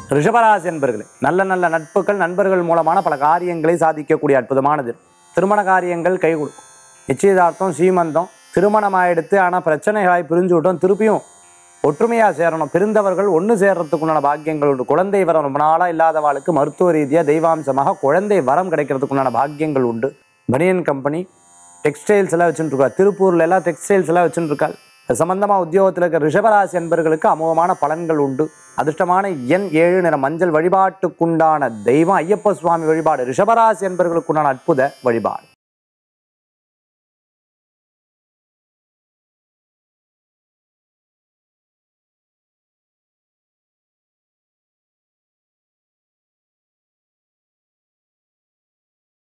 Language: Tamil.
ரிஷபராசி என்பர்களே நல்ல நல்ல நட்புகள் நண்பர்கள் மூலமான பல காரியங்களை சாதிக்கக்கூடிய அற்புதமானது திருமண காரியங்கள் கை கொடுக்கும் நிச்சயதார்த்தம் சீமந்தம் திருமணம் ஆயிடுத்து ஆனால் பிரச்சனைகளாய் பிரிஞ்சு விட்டோம் திருப்பியும் ஒற்றுமையாக சேரணும் பிரிந்தவர்கள் ஒன்று சேர்றதுக்குண்டான பாக்கியங்கள் உண்டு குழந்தை வரம் ரொம்ப நாளாக இல்லாதவாளுக்கு மருத்துவ ரீதியாக தெய்வாம்சமாக குழந்தை வரம் கிடைக்கிறதுக்குண்டான பாக்கியங்கள் உண்டு பனியன் கம்பெனி டெக்ஸ்டைல்ஸ் எல்லாம் வச்சுட்டு இருக்கா திருப்பூர்ல எல்லாம் டெக்ஸ்டைல்ஸ் எல்லாம் வச்சுட்டு இருக்கா அது சம்பந்தமா உத்தியோகத்தில் இருக்க ரிஷபராசி என்பர்களுக்கு அமோகமான பலன்கள் உண்டு அதிர்ஷ்டமான எண் ஏழு நிற மஞ்சள் வழிபாட்டுக்குண்டான தெய்வம் ஐயப்ப சுவாமி வழிபாடு ரிஷபராசி என்பர்களுக்குண்டான அற்புத வழிபாடு